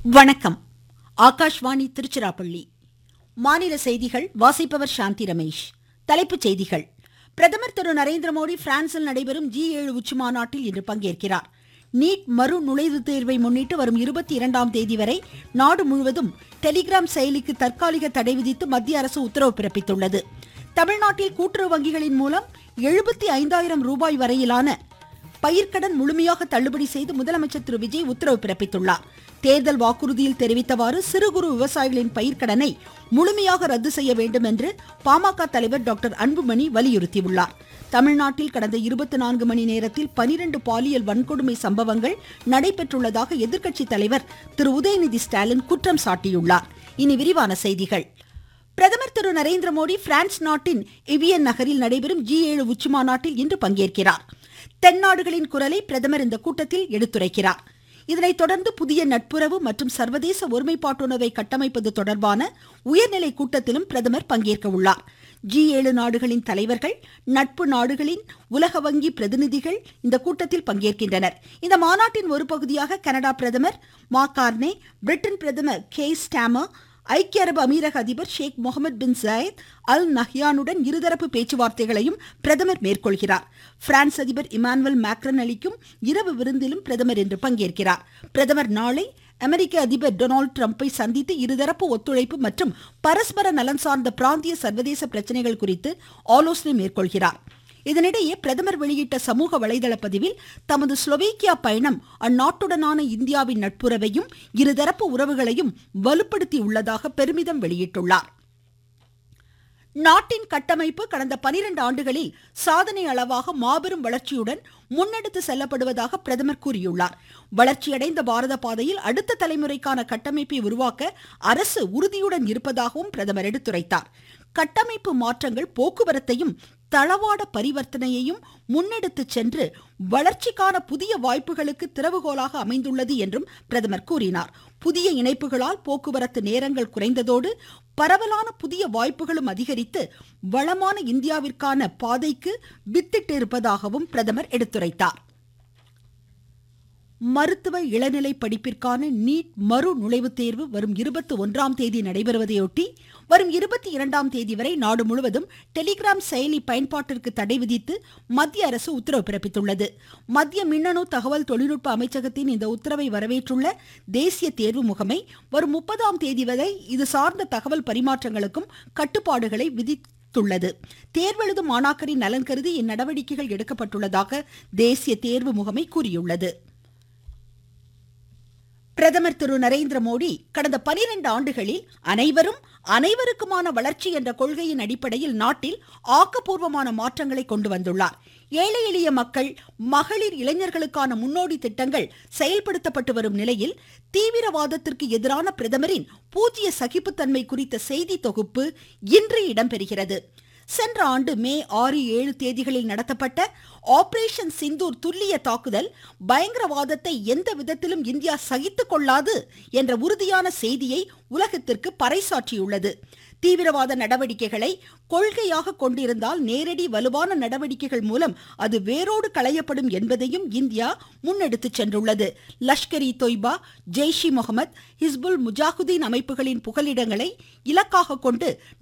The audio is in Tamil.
வணக்கம் ஆகாஷ்வாணி திருச்சிராப்பள்ளி மாநில செய்திகள் வாசிப்பவர் சாந்தி ரமேஷ் தலைப்புச் செய்திகள் பிரதமர் திரு நரேந்திர மோடி பிரான்சில் நடைபெறும் ஜி ஏழு உச்சி மாநாட்டில் இன்று பங்கேற்கிறார் நீட் மறு நுழைவுத் தேர்வை முன்னிட்டு வரும் இருபத்தி இரண்டாம் தேதி வரை நாடு முழுவதும் டெலிகிராம் செயலிக்கு தற்காலிக தடை விதித்து மத்திய அரசு உத்தரவு பிறப்பித்துள்ளது தமிழ்நாட்டில் கூட்டுறவு வங்கிகளின் மூலம் எழுபத்தி ஐந்தாயிரம் ரூபாய் வரையிலான பயிர்க்கடன் முழுமையாக தள்ளுபடி செய்து முதலமைச்சர் திரு விஜய் உத்தரவு பிறப்பித்துள்ளார் தேர்தல் வாக்குறுதியில் தெரிவித்தவாறு சிறு குறு விவசாயிகளின் பயிர்க்கடனை முழுமையாக ரத்து செய்ய வேண்டும் என்று பாமக தலைவர் டாக்டர் அன்புமணி வலியுறுத்தியுள்ளார் தமிழ்நாட்டில் கடந்த இருபத்தி நான்கு மணி நேரத்தில் பனிரெண்டு பாலியல் வன்கொடுமை சம்பவங்கள் நடைபெற்றுள்ளதாக எதிர்க்கட்சி தலைவர் திரு உதயநிதி ஸ்டாலின் குற்றம் சாட்டியுள்ளார் இனி விரிவான செய்திகள் பிரதமர் திரு நரேந்திர மோடி பிரான்ஸ் நாட்டின் இவியன் நகரில் நடைபெறும் ஜி ஏழு உச்சிமாநாட்டில் இன்று பங்கேற்கிறார் தென்னாடுகளின் குரலை பிரதமர் இந்த கூட்டத்தில் எடுத்துரைக்கிறார் இதனைத் தொடர்ந்து புதிய நட்புறவு மற்றும் சர்வதேச ஒருமைப்பாட்டுணர்வை கட்டமைப்பது தொடர்பான உயர்நிலை கூட்டத்திலும் பிரதமர் பங்கேற்க உள்ளார் ஜி ஏழு நாடுகளின் தலைவர்கள் நட்பு நாடுகளின் உலக வங்கி பிரதிநிதிகள் இந்த கூட்டத்தில் பங்கேற்கின்றனர் இந்த மாநாட்டின் ஒரு பகுதியாக கனடா பிரதமர் மா கார்னே பிரிட்டன் பிரதமர் கே ஸ்டாமர் ஐக்கிய அரபு அமீரக அதிபர் ஷேக் முகமது பின் ஜாயத் அல் நஹ்யானுடன் இருதரப்பு பேச்சுவார்த்தைகளையும் பிரதமர் மேற்கொள்கிறார் பிரான்ஸ் அதிபர் இமானுவல் மேக்ரன் அளிக்கும் இரவு விருந்திலும் பிரதமர் இன்று பங்கேற்கிறார் பிரதமர் நாளை அமெரிக்க அதிபர் டொனால்டு டிரம்பை சந்தித்து இருதரப்பு ஒத்துழைப்பு மற்றும் பரஸ்பர நலன் சார்ந்த பிராந்திய சர்வதேச பிரச்சனைகள் குறித்து ஆலோசனை மேற்கொள்கிறார் இதனிடையே பிரதமர் வெளியிட்ட சமூக வலைதள பதிவில் தமது ஸ்லோவேக்கியா பயணம் அந்நாட்டுடனான இந்தியாவின் நட்புறவையும் இருதரப்பு உறவுகளையும் வலுப்படுத்தி உள்ளதாக பெருமிதம் வெளியிட்டுள்ளார் நாட்டின் கட்டமைப்பு கடந்த பனிரெண்டு ஆண்டுகளில் சாதனை அளவாக மாபெரும் வளர்ச்சியுடன் முன்னெடுத்து செல்லப்படுவதாக பிரதமர் கூறியுள்ளார் வளர்ச்சியடைந்த பாரத பாதையில் அடுத்த தலைமுறைக்கான கட்டமைப்பை உருவாக்க அரசு உறுதியுடன் இருப்பதாகவும் பிரதமர் எடுத்துரைத்தார் கட்டமைப்பு மாற்றங்கள் போக்குவரத்தையும் தளவாட பரிவர்த்தனையையும் முன்னெடுத்து சென்று வளர்ச்சிக்கான புதிய வாய்ப்புகளுக்கு திறவுகோலாக அமைந்துள்ளது என்றும் பிரதமர் கூறினார் புதிய இணைப்புகளால் போக்குவரத்து நேரங்கள் குறைந்ததோடு பரவலான புதிய வாய்ப்புகளும் அதிகரித்து வளமான இந்தியாவிற்கான பாதைக்கு வித்திட்டு இருப்பதாகவும் பிரதமர் எடுத்துரைத்தார் மருத்துவ இளநிலை படிப்பிற்கான நீட் மறு நுழைவுத் தேர்வு வரும் இருபத்தி ஒன்றாம் தேதி நடைபெறுவதையொட்டி வரும் இருபத்தி இரண்டாம் தேதி வரை நாடு முழுவதும் டெலிகிராம் செயலி பயன்பாட்டிற்கு தடை விதித்து மத்திய அரசு உத்தரவு பிறப்பித்துள்ளது மத்திய மின்னணு தகவல் தொழில்நுட்ப அமைச்சகத்தின் இந்த உத்தரவை வரவேற்றுள்ள தேசிய தேர்வு முகமை வரும் முப்பதாம் தேதி வரை இது சார்ந்த தகவல் பரிமாற்றங்களுக்கும் கட்டுப்பாடுகளை விதித்துள்ளது தேர்வெழுதும் மாணாக்கரின் நலன் கருதி இந்நடவடிக்கைகள் எடுக்கப்பட்டுள்ளதாக தேசிய தேர்வு முகமை கூறியுள்ளது பிரதமர் திரு நரேந்திர மோடி கடந்த பனிரெண்டு ஆண்டுகளில் அனைவரும் அனைவருக்குமான வளர்ச்சி என்ற கொள்கையின் அடிப்படையில் நாட்டில் ஆக்கப்பூர்வமான மாற்றங்களை கொண்டு வந்துள்ளார் ஏழை எளிய மக்கள் மகளிர் இளைஞர்களுக்கான முன்னோடி திட்டங்கள் செயல்படுத்தப்பட்டு வரும் நிலையில் தீவிரவாதத்திற்கு எதிரான பிரதமரின் பூஜ்ய சகிப்புத்தன்மை குறித்த செய்தி தொகுப்பு இன்று இடம்பெறுகிறது சென்ற ஆண்டு மே ஆறு ஏழு தேதிகளில் நடத்தப்பட்ட ஆபரேஷன் சிந்தூர் துல்லிய தாக்குதல் பயங்கரவாதத்தை எந்த விதத்திலும் இந்தியா சகித்து கொள்ளாது என்ற உறுதியான செய்தியை உலகத்திற்கு பறைசாற்றியுள்ளது தீவிரவாத நடவடிக்கைகளை கொள்கையாக கொண்டிருந்தால் நேரடி வலுவான நடவடிக்கைகள் மூலம் அது வேரோடு களையப்படும் என்பதையும் இந்தியா முன்னெடுத்து சென்றுள்ளது லஷ்கர் இ தொய்பா ஜெய்ஷி முகமது ஹிஸ்புல் முஜாஹுதீன் அமைப்புகளின் புகலிடங்களை இலக்காக கொண்டு